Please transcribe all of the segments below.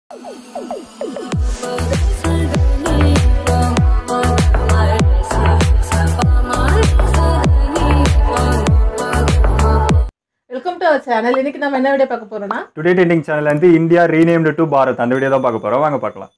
Welcome to our channel இன்னைக்கு நம்ம என்ன வீடியோ பார்க்க போறோம்னா டுடே டெண்டிங் சேனல்ல இருந்து இந்தியா ரீநேம்டு டு பாரத் அந்த வீடியோ தான் பார்க்க போறோம் வாங்க பார்க்கலாம்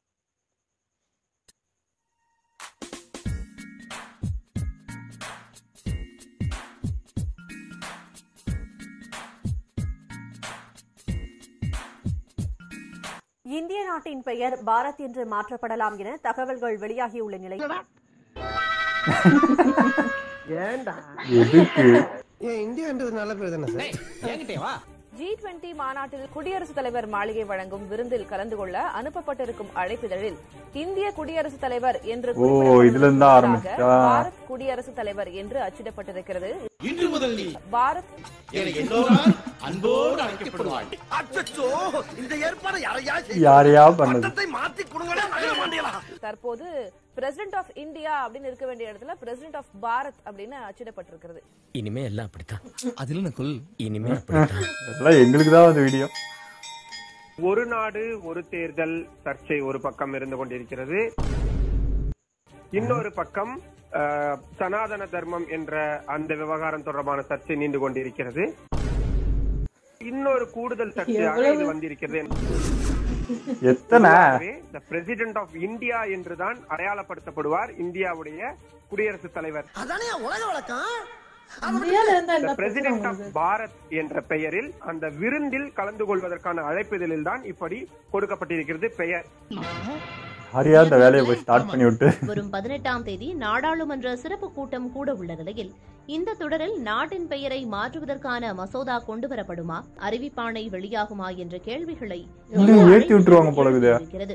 இந்திய நாட்டின் பெயர் பாரத் என்று மாற்றப்படலாம் என தகவல்கள் வெளியாகியுள்ள நிலையில் எதுக்கு ஏன் இந்தியான்றது நல்ல பேர் தானே சார் ஜி டுவெண்டி மாநாட்டில் குடியரசுத் தலைவர் மாளிகை வழங்கும் விருந்தில் கலந்து கொள்ள அனுப்பப்பட்டிருக்கும் அழைப்பிதழில் இந்திய குடியரசுத் தலைவர் என்று ஓ, இதுல இருந்து தான் குறிப்பிடப்பட்டுள்ளதாக ஆரம்பிச்சா? பாரத் குடியரசுத் தலைவர் என்று அச்சிடப்பட்டிருக்கிறது இன்று முதல் நீ பாரத் என எல்லோரால் அன்போடு அழைக்கப்படுவாய் அச்சோ இந்த ஏற்பாடு யாரையா யாரையா பண்ணது பட்டத்தை மாத்தி கொடுங்கடா நகர மாட்டீங்களா தற்போது பிரசிடென்ட் ஆஃப் இந்தியா அப்படின்னு இருக்க வேண்டிய இடத்துல பிரசிடென்ட் ஆஃப் பாரத் அப்படின்னு அச்சிடப்பட்டிருக்கிறது இனிமே எல்லாம் அப்படித்தான் அதுல நான் கொல் இனிமே அப்படித்தான் எல்லாம் எங்களுக்கு தான் அந்த வீடியோ ஒரு நாடு ஒரு தேர்தல் சர்ச்சை ஒரு பக்கம் இருந்து கொண்டிருக்கிறது இன்னொரு பக்கம் அஹ், சனாதன தர்மம் என்ற அந்த விவகாரம் தொடர்பான சர்ச்சை நீண்டு கொண்டிருக்கிறது இன்னொரு கூடுதல் சர்ச்சையாக இது வந்திருக்கிறது எத்தனை த பிரசிடென்ட் ஆஃப் இந்தியா என்றுதான் அடையாளப்படுத்தப்படுவார் இந்தியாவுடைய குடியரசுத் தலைவர் அதானே உலக வழக்கம் இந்தியால இருந்தா என்ன பிரசிடென்ட் பிரச்சனை ஆஃப் உங்களுக்கு? பாரத் என்ற பெயரில் அந்த விருந்தில் கலந்து கொள்வதற்கான அழைப்பிதழில் தான் இப்படி கொடுக்கப்பட்டிருக்கிறது பெயர் யாரையா இந்த வேலையை போய் ஸ்டார்ட் பண்ணி விட்டு வரும் பதினெட்டாம் தேதி நாடாளுமன்ற சிறப்பு கூட்டம் கூட உள்ள நிலையில் இந்த தொடரில் நாட்டின் பெயரை மாற்றுவதற்கான மசோதா கொண்டுவரப்படுமா அறிவிப்பாணை வெளியாகுமா என்ற கேள்விகளை இன்னும் ஏத்தி விட்டுருவாங்க போல இருக்குது. இருக்கிறது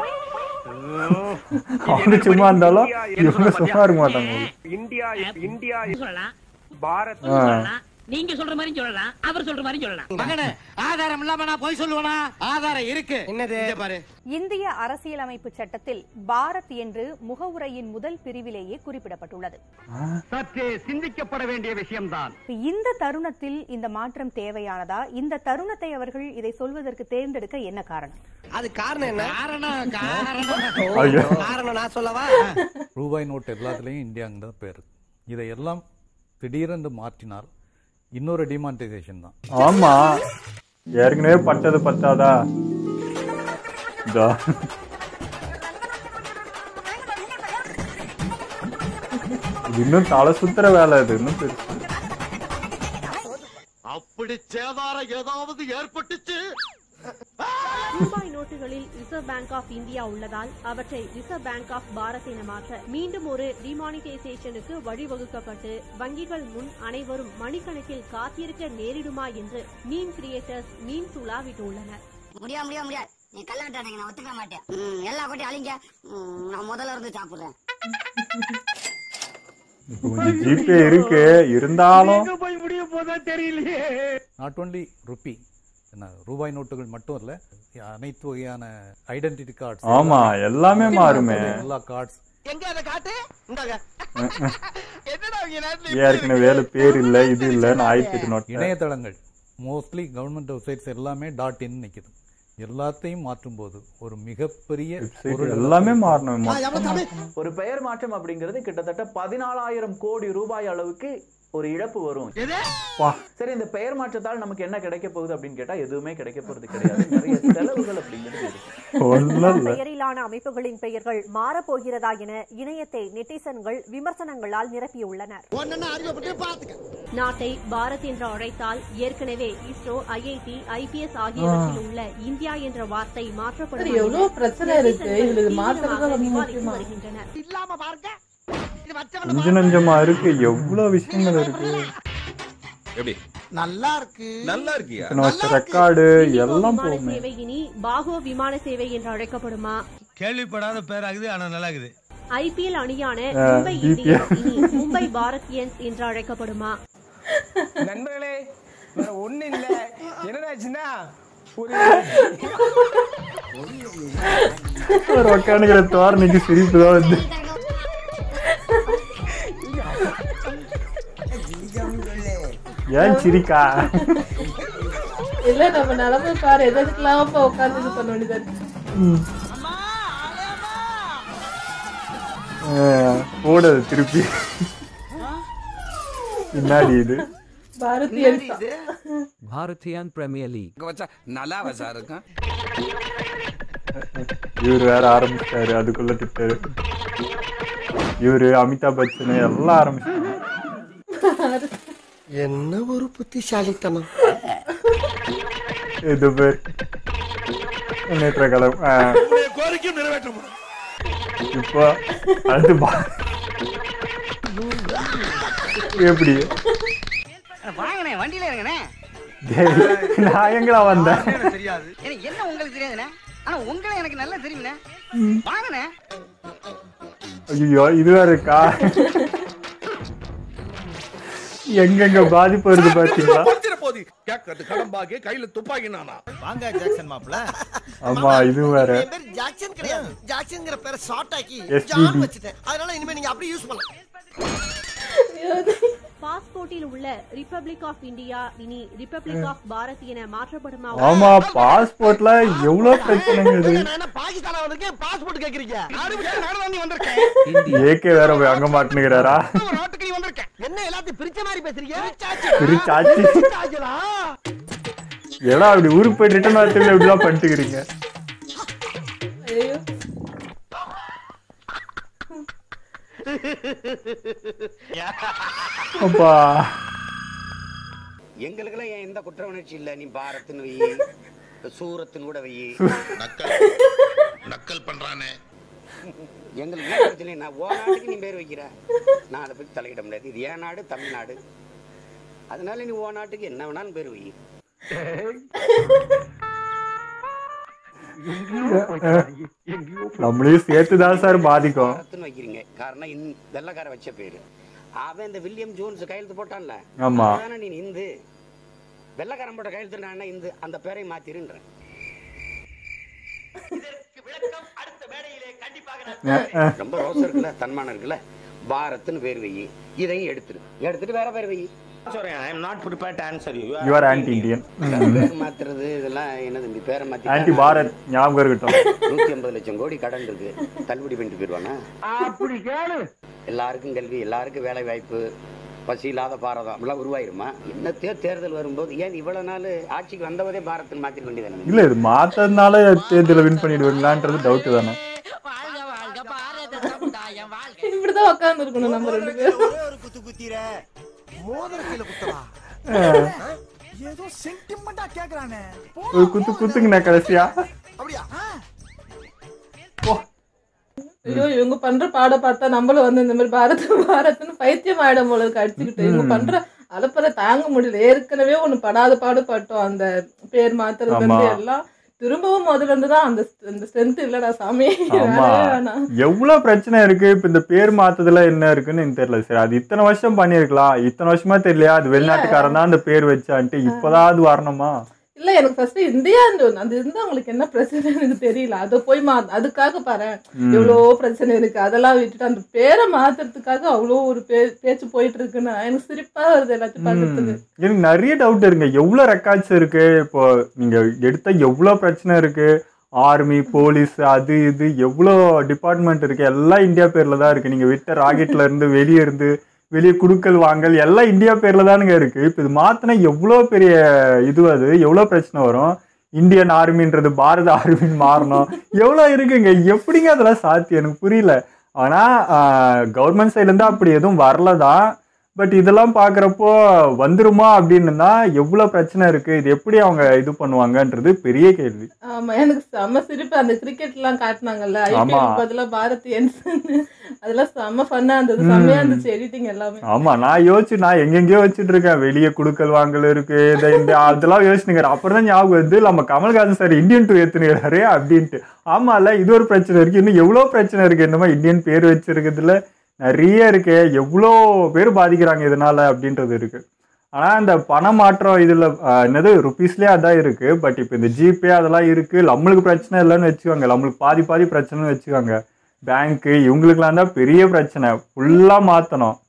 அவங்க சும்மா இருந்தாலும் இந்தியா என்று இவங்க சொல்ல சும்மா இருக்க மாட்டாங்க இந்தியா இந்தியா சொல்லலாம் பாரத் ஆ. சொல்லலாம் நீங்க சொல்ற மாதிரி சொல்லலாம் அவர் சொல்ற மாதிரி சொல்லலாம் மகனே ஆதாரம் இல்லாம நான் போய் சொல்லுவேனா ஆதாரம் இருக்கு என்னது பாரு இந்திய அரசியலமைப்பு சட்டத்தில் பாரத் என்று முகவுரையின் முதல் பிரிவிலேயே குறிப்பிடப்பட்டுள்ளது சற்றே சிந்திக்கப்பட வேண்டிய விஷயம்தான் இந்த தருணத்தில் இந்த மாற்றம் தேவையானதா இந்த தருணத்தை அவர்கள் இதை சொல்வதற்கு தேர்ந்தெடுக்க என்ன காரணம் அது காரணம் என்ன காரணம் காரணம் ஐயோ. காரணம் நான் சொல்லவா ரூபாய் நோட் எல்லாத்துலேயும் இந்தியாங்கிற பேர் இதையெல்லாம் திடீரென்று மாற்றினால் இன்னொரு டிமானிட்டைசேஷன் தான் ஆமா ஏற்கனவே பட்டது பத்தாதா இதா இது இன்னும் தலை சுத்துற வேலை இது இன்னும் பெருசு அப்படி சேதாரம் ஏதாவது ஏற்பட்டுச்சு ரூபாய் நோட்டுகளில் ரிசர்வ் பேங்க் ஆஃப் இந்தியா உள்ளதால் அவற்றை ரிசர்வ் பேங்க் ஆஃப் பாரத் என மாற்ற மீண்டும் ஒரு டிமானிட்டைசேஷனுக்கு வழிவகுக்கப்பட்டு வங்கிகள் முன் அனைவரும் மணிக்கணக்கில் காத்திருக்க நேரிடுமா என்று மீன் கிரியேட்டர்ஸ் மீன் துளாவிட்டுள்ளனர் முடியாது முடியாது முடியாது நீ கல்லாட்டானுங்க நான் ஒத்துக்க மாட்டேன் ம், எல்லா கொட்டையும் அழிங்க ம், நான் முதல்ல இருந்து சாப்பிடுறேன் இப்போ கொஞ்சம் ஜிபே இருக்கு இருந்தாலும் போய் முடிய போதா தெரியலையே நாட் ஒன்லி ருப்பி என்ன ரூபாய் நோட்டுகள் மட்டும் இல்ல அனைத்து வகையான ஐடென்டிட்டி கார்ட்ஸ் ஆமா எல்லாமே மாறுமே எல்லா கார்ட்ஸ் எங்க அதை காட்டு இந்தாங்க என்னடா இங்க நேரத்துல ஏற்கனவே வேலை பேர் இல்ல இது இல்ல நான் ஆயிரத்தி நோட் இணையதளங்கள் மோஸ்ட்லி கவர்மெண்ட் வெப்சைட்ஸ் எல்லாமே டாட் இன் நிக்குது எல்லாத்தையும் மாற்றும் போது ஒரு மிகப்பெரிய பொருள் எல்லாமே மாறணும் ஒரு பெயர் மாற்றம் அப்படிங்கிறது கிட்டத்தட்ட பதினாலாயிரம் கோடி ரூபாய் அளவுக்கு ஒரு இழப்பு வரும் வா. சரி இந்த பெயர் மாற்றத்தால் நமக்கு என்ன கிடைக்க போகுது அப்படின்னு கேட்டா எதுவுமே கிடைக்க போறது கிடையாது நிறைய செலவுகள் அப்படிங்கிறது இருக்கு ஒண்ணும் இல்ல பெயரிலான அமைப்புகளின் பெயர்கள் மாறப்போகிறதா என இணையத்தை நெட்டிசன்கள் விமர்சனங்களால் நிரப்பியுள்ளனர் ஒன்னு அறிவுப்பட்டு பாத்துக்க நாட்டை பாரத் என்று அழைத்தால் ஏற்கனவே இஸ்ரோ ஐஐடி ஐபிஎஸ் ஆகியவற்றில் உள்ள இந்தியா என்ற வார்த்தை மாற்றப்படும் சரி, எவ்வளவு பிரச்சனை இருக்கு. இதுல இது மாத்துறது ரொம்ப விவாதித்து முக்கியமா? வருகின்றனர் இல்லாம பாருங்க இது வச்சவன கொஞ்ச நஞ்சமா இருக்கு எவ்வளவு விஷயங்கள் இருக்கு நல்லா இருக்கு நல்லா இத்தனை வருஷம் ரெக்கார்டு இண்டிகோ எல்லாம் விமான போகுமே சேவை இனி பாகோ விமான சேவை என்று அழைக்கப்படுமா கேள்விப்படாத பேராகுது ஆனா நல்லா இருக்குது ஐபிஎல் அணியான ஆ, மும்பை BPL. இந்தியன்ஸ் இனி மும்பை பாரதியன்ஸ் என்று அழைக்கப்படுமா நண்பர்களே வேற ஒண்ணு இல்ல என்னடாச்சுன்னா ஒரு ஒரு உக்காந்துக்கிற தோரணைக்கு சிரிப்பு தான் வந்து ஏன் சிரிக்கா இல்ல நம்ம நிலைமை பாரு எதுக்கெல்லாம் உட்கார்ந்து இது பண்ண வேண்டியதா இருக்கு அஹ், போடுது திருப்பி பின்னாடி இது பாரதியன் பாரதியான் பிரீமியர் லீக் வச்சா நல்லா வச்சா இருக்கும் இவர் வேற ஆரம்பிச்சிட்டாரு அதுக்குள்ள திட்டாரு இவரு அமிதாப் பச்சன் எல்லாம் ஆரம்பிச்சிட்டாங்க என்ன ஒரு புத்திசாலித்தனம் இது பேர் முன்னேற்ற காலம் அஹ், கோரிக்கை நிறைவேற்ற இப்போ அடுத்து பா- எப்படி வாங்கண்ணே வண்டியில இருங்கண்ணே டேய், நான் எங்கடா வந்தேன் தெரியாது எனக்கு என்ன உங்களுக்கு தெரியாதுண்ணே ஆனா உங்களை எனக்கு நல்லா தெரியும்ண்ணே வாங்கண்ணே ஐயோ இது வேற இருக்கா எங்கெங்க பாதிப்பு வருது பாத்தீங்களா போதி கேட்கறது கடம்பாக்கி கையில துப்பாக்கி நானா வாங்க ஜாக்சன் மாப்பிள ஆமா இது வேற என் பேர் ஜாக்சன் கிடையாது ஜாக்சன்ங்கிற பேரை ஷார்ட் ஆக்கி SBB. ஜான் வச்சுட்டேன் அதனால இனிமே நீங்க அப்படியே யூஸ் பண்ணலாம் பாஸ்போர்ட்டில் உள்ள ரிப்பப்ளிக் ஆஃப் இந்தியா இனி ரிப்பப்ளிக் ஆஃப் பாரத் என மாற்றப்படுமா ஆமா பாஸ்போர்ட்ல எவ்வளவு பிரச்சனைங்க இது நான் என்ன பாகிஸ்தானா வந்திருக்கேன் பாஸ்போர்ட் கேக்குறீங்க நாடு விட்டு நாடு தாண்டி வந்திருக்கேன் ஏகே வேற போய் அங்க மாட்டுனுகிறாரா ஒரு நாட்டுக்கு நீ வந்திருக்கேன் என்ன எல்லாத்தையும் பிரிச்ச மாதிரி பேசுறீங்க பிரிச்சாச்சு. பிரிச்சாச்சுடா. ஏடா அப்படி ஊருக்கு போய் ரிட்டர்ன் வரத்துல இப்படிதான் பண்ணிட்டுக்கிறீங்க ஐயோ அப்பா எங்களுக்கெல்லாம் ஏன் எந்த குற்ற உணர்ச்சி இல்ல நீ பாரத்னு வை சூரத்துன்னு கூட வை நக்கல் நக்கல் பண்றானே எங்களுக்கு ஏன் பிரச்சனை நான் ஓ நாட்டுக்கு நீ பேர் வைக்கிற நான் அதை பத்தி தலையிட முடியாது இது என் நாடு தமிழ்நாடு அதனால நீ ஓ நாட்டுக்கு என்ன வேணாலும் பேர் வை நம்மளையும் சேர்த்துதான் சார் பாதிக்கும் பாரத்னு வைக்கிறீங்க காரணம் இந்த வெள்ளக்கார வச்ச பேரு அவன் இந்த வில்லியம் ஜோன்ஸ் கையெழுத்து போட்டான்ல ஆமா. அதானே நீ இந்து வெள்ளக்காரன் போட்ட கையெழுத்து நான் என்ன இந்து அந்த பேரை மாத்திருன்றேன் அஹ், அஹ். ரொம்ப ரோசம் இருக்குல்ல தன்மானம் இருக்குல்ல பாரத்னு பேர் வை இதையும் எடுத்துரு எடுத்துட்டு வேற பேர் வை sorry i am not prepared to answer you you are anti Indian பேர் மாத்துறது இதெல்லாம் என்ன தம்பி பேரை மாத்தி ஆன்டி பாரத் ஞாபகம் இருக்கட்டும் நூத்தி ஐம்பது லட்சம் கோடி கடன் இருக்கு தள்ளுபடி பண்ணிட்டு போயிடுவானா அப்படி கேளு எல்லாருக்கும் கல்வி எல்லாருக்கும் வேலை வாய்ப்பு பசி இல்லாத பாரதம் எல்லாம் உருவாயிருமா என்னத்தையோ தேர்தல் வரும்போது ஏன் இவ்வளவு நாள் ஆட்சிக்கு வந்தவதே பாரத்தில் மாத்திர வேண்டியதானே இல்ல இது மாத்ததுனால தேர்தல வின் பண்ணிடுவீங்களான்றது டவுட் தானே இப்படிதான் உட்கார்ந்து இருக்கணும் நம்ம ரெண்டு பேரும் ஒரே ஒரு குத்து குத்திர மோதிரத்தில குத்தவா ஏதோ சென்டிமெண்டா கேக்குறானே ஒரு குத்து குத்துங்கண்ணா கடைசியா அப்படியா ஐயோ இவங்க பண்ற பாட பார்த்தா நம்மளும் வந்து இந்த மாதிரி பாரத் பாரத்னு பைத்தியம் ஆயிடும் போல இருக்கு அடிச்சுக்கிட்டு இவங்க பண்ற அலப்பறை தாங்க முடியல ஏற்கனவே ஒண்ணு படாத பாடு பட்டோம் அந்த பேர் மாத்துறது வந்து ஆமா. எல்லாம் திரும்பவும் முதல்ல இருந்து தான் அந்த அந்த ஸ்ட்ரென்த் இல்லடா சாமி ஆமா வேணவே வேணாம் எவ்வளவு பிரச்சனை இருக்கு இப்ப இந்த பேர் மாத்ததுல என்ன இருக்குன்னு எனக்கு தெரியல சரி அது இத்தனை வருஷம் பண்ணிருக்கலாம் இத்தனை வருஷமா தெரியலையா அது வெளிநாட்டுக்காரன் தான் அந்த பேர் வச்சான்ட்டு இப்பதான் அது வரணுமா இல்ல எனக்கு ஃபர்ஸ்ட் இந்தியா அந்த இருந்தா உங்களுக்கு என்ன பிரச்சனை எனக்கு தெரியல அதை போய் மா அதுக்காக பாரு ம். எவ்வளோ பிரச்சனை இருக்கு அதெல்லாம் விட்டுட்டு அந்த பேரை மாத்துறதுக்காக அவ்வளோ ஒரு பே பேச்சு போயிட்டு இருக்குன்னா எனக்கு சிரிப்பா வருது எல்லாத்தையும் பார்க்கறதுக்கு ம். எனக்கு நிறைய டவுட் இருக்குங்க எவ்வளவு ரெக்கார்ட்ஸ் இருக்கு இப்போ நீங்க எடுத்த எவ்வளவு பிரச்சனை இருக்கு ஆர்மி போலீஸ் அது இது எவ்வளோ டிபார்ட்மெண்ட் இருக்கு எல்லாம் இந்தியா பேர்ல தான் இருக்கு நீங்க விட்ட ராக்கெட்ல இருந்து வெளியே இருந்து வெளியே குடுக்கல் வாங்கல் எல்லாம் இந்தியா பேர்ல தானுங்க இருக்கு இப்போ இது மாத்தினா எவ்வளோ பெரிய இது அது எவ்வளோ பிரச்சனை வரும் இந்தியன் ஆர்மின்றது பாரத ஆர்மின்னு மாறணும் எவ்வளோ இருக்குங்க எப்படிங்க அதெல்லாம் சாத்தியம் எனக்கு புரியல ஆனால் கவர்மெண்ட் சைட்லேருந்து அப்படி எதுவும் வரல தான் பட் இதெல்லாம் பார்க்குறப்போ வந்துருமா அப்படின்னுனா எவ்வளோ பிரச்சனை இருக்கு இது எப்படி அவங்க இது பண்ணுவாங்கன்றது பெரிய கேள்வி ஆமா எனக்கு செம்ம சிரிப்பு அந்த கிரிக்கெட் எல்லாம் காட்டினாங்கல்ல ஆமா. ஐபிஎல் பதிலா பாரத் என்சன் அதெல்லாம் செம்ம ஃபன்னா இருந்தது செம்மையா இருந்துச்சு எடிட்டிங் எல்லாமே ஆமா நான் யோசிச்சு நான் எங்கெங்கேயோ வச்சுட்டு இருக்கேன் வெளியே குடுக்கல் வாங்கல் இருக்கு இந்த இந்த அதெல்லாம் யோசிச்சுங்க அப்புறம் தான் ஞாபகம் வந்து நம்ம கமல்ஹாசன் சார் இந்தியன் டூ ஏத்துனுறாரு அப்படின்ட்டு ஆமால இது ஒரு பிரச்சனை இருக்கு இன்னும் எவ்வளோ பிரச்சனை இருக்கு என்னமோ இந்தியன் பேர் வச்சிருக்கிறதுல நிறைய இருக்கு எவ்வளோ பேர் பாதிக்கிறாங்க இதனால அப்படின்றது இருக்கு ஆனா இந்த பண மாற்றம் இதுல ஆஹ், என்னது ருபீஸ்லயே அதான் இருக்கு பட் இப்போ இந்த ஜிபே அதெல்லாம் இருக்கு நம்மளுக்கு பிரச்சனை இல்லைன்னு வச்சுக்கோங்க நம்மளுக்கு பாதி பாதி பிரச்சனைன்னு வச்சுக்கோங்க பேங்க்கு இவங்களுக்குலாம் தான் பெரிய பிரச்சனை ஃபுல்லாக மாற்றணும்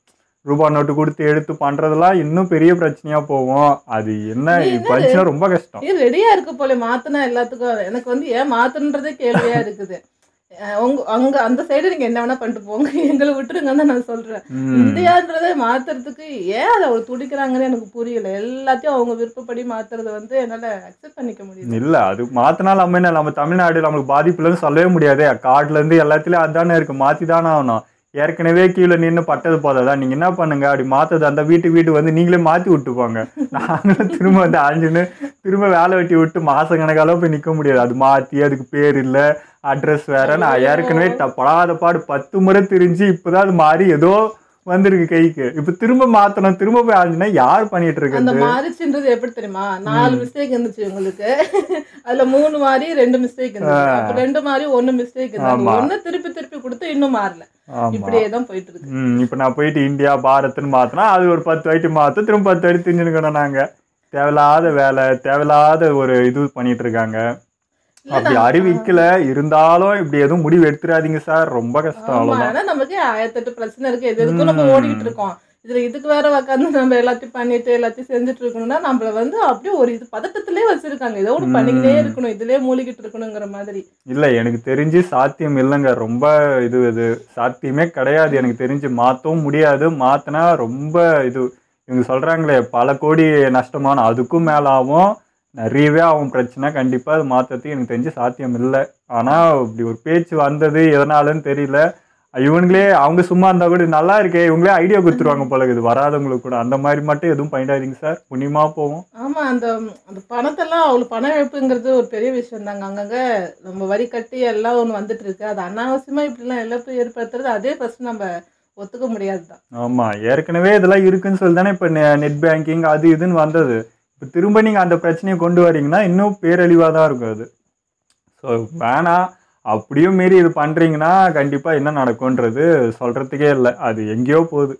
ரூபாய் நோட்டு கொடுத்து எடுத்து பண்றதெல்லாம் இன்னும் பெரிய பிரச்சனையா போகும் அது என்ன பஞ்சுனா ரொம்ப கஷ்டம் இது ரெடியா இருக்கு போல மாத்தினா எல்லாத்துக்கும் எனக்கு வந்து ஏன் மாத்தணுன்றதே கேள்வியா இருக்குது அஹ் உங்க அங்க அந்த சைடு நீங்க என்ன வேணா பண்ணிட்டு போங்க எங்களை விட்டுருங்கன்னு தான் நான் சொல்றேன் ம். இந்தியான்றதை மாத்துறதுக்கு ஏன் அதை அவ்வளவு துடிக்கிறாங்கன்னு எனக்கு புரியல எல்லாத்தையும் அவங்க விருப்பப்படி மாத்துறதை வந்து என்னால அக்செப்ட் பண்ணிக்க முடியல இல்ல அது மாத்தினாலும் நம்ம என்ன நம்ம தமிழ்நாடு நம்மளுக்கு பாதிப்பு இல்லைன்னு சொல்லவே முடியாது கார்டுல இருந்து எல்லாத்துலயும் அதானே இருக்கு மாத்தி தானே ஆகணும் ஏற்கனவே கீழே நின்று பட்டது போதாதான் நீங்க என்ன பண்ணுங்க அப்படி மாத்தது அந்த வீட்டு வீட்டு வந்து நீங்களே மாத்தி விட்டு போங்க நாங்களும் திரும்ப வந்து ஆஞ்சுன்னு திரும்ப வேலை வெட்டி விட்டு மாச கணக்கால போய் நிக்க முடியாது அது மாத்தி அதுக்கு பேர் இல்ல அட்ரஸ் வேற நான் ஏற்கனவே ட- படாத பாடு பத்து முறை திரிஞ்சு இப்பதான் அது மாறி ஏதோ வந்திருக்கு கைக்கு இப்ப திரும்ப மாத்தணும் திரும்ப போய் ஆஞ்சுனா யார் பண்ணிட்டு அந்த இருக்கிறது மாறிச்சுன்றது எப்படி தெரியுமா நாலு மிஸ்டேக் இருந்துச்சு உங்களுக்கு அதுல மூணு மாறி ரெண்டு மிஸ்டேக் இருந்துச்சு ஆ. அப்ப ரெண்டு மாறி ஒண்ணு மிஸ்டேக் இருந்துச்சு ஆமா. ஒண்ணு திருப்பி திருப்பி கொடுத்து இன்னும் மாறல ஆமா. இப்படியே தான் போயிட்டு இருக்கு ம் இப்போ நான் போயிட்டு இந்தியா பாரத்னு மாத்தினா அது ஒரு பத்து ஐட்டம் மாற்ற திரும்ப பத்து ஐட்டம் திஞ்சுக்கணும் நாங்க தேவையில்லாத வேலை தேவையில்லாத ஒரு இது பண்ணிட்டு இருக்காங்க அப்படி அறிவிக்கல இருந்தாலும் இப்படி எதுவும் முடிவு எடுத்துறாதீங்க சார் ரொம்ப கஷ்டம் ஆமா அவ்வளவுதான் ஆனா நமக்கு ஆயிரத்தெட்டு பிரச்சனை இருக்கு எது எதுக்கும் நம்ம ம். ஓடிக்கிட்டு இருக்கோம் இதுல இதுக்கு வேற உட்காந்து நம்ம எல்லாத்தையும் பண்ணிட்டு எல்லாத்தையும் செஞ்சுட்டு இருக்கணும்னா நம்மள வந்து அப்படியே ஒரு இது பதட்டத்திலே வச்சிருக்காங்க ஏதோ ஒண்ணு பண்ணிக்கிட்டே ம். இருக்கணும் இதுலயே மூழ்கிட்டு இருக்கணுங்கிற மாதிரி இல்ல எனக்கு தெரிஞ்சு சாத்தியம் இல்லைங்க ரொம்ப இது இது சாத்தியமே கிடையாது எனக்கு தெரிஞ்சு மாத்தவும் முடியாது மாத்தினா ரொம்ப இது இவங்க சொல்றாங்களே பல கோடி நஷ்டமான அதுக்கும் மேல ஆகும் நிறையவே ஆகும் பிரச்சனை கண்டிப்பா அது மாத்துறதுக்கு எனக்கு தெரிஞ்சு சாத்தியம் இல்லை ஆனா இப்படி ஒரு பேச்சு வந்தது எதனாலன்னு தெரியல இவங்களே அவங்க சும்மா இருந்தா கூட இது நல்லா இருக்கே இவங்களே ஐடியா கொடுத்துருவாங்க போல இது வராதவங்களுக்கு கூட அந்த மாதிரி மட்டும் எதுவும் பண்ணிடாதீங்க சார் புண்ணியமா போவோம் ஆமா அந்த அந்த பணத்தெல்லாம் அவ்வளவு பண இழப்புங்கிறது ஒரு பெரிய விஷயம் தாங்க அங்கங்க நம்ம வரி கட்டி எல்லாம் ஒண்ணு வந்துட்டு இருக்கு அது அனாவசியமா இப்படி எல்லாம் இழப்பு ஏற்படுத்துறது அதே ஃபர்ஸ்ட் நம்ம ஒத்துக்க முடியாதுதான் ஆமா ஏற்கனவே இதெல்லாம் இருக்குன்னு சொல்லி தானே இப்போ நெட் பேங்கிங் அது இதுன்னு வந்தது இப்போ திரும்ப நீங்கள் அந்த பிரச்சனையை கொண்டு வரீங்கன்னா இன்னும் பேரழிவாக தான் இருக்கும் அது ஸோ வேணாம் அப்படியும் மீறி இது பண்ணுறீங்கன்னா கண்டிப்பாக என்ன நடக்கும்ன்றது சொல்கிறதுக்கே இல்லை அது எங்கேயோ போகுது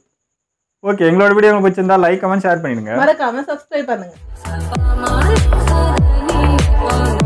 ஓகே எங்களோட வீடியோ உங்களுக்கு பிடிச்சிருந்தா லைக் கமெண்ட் ஷேர் பண்ணிடுங்க மறக்காம சப்ஸ்கிரைப் பண்ணுங்க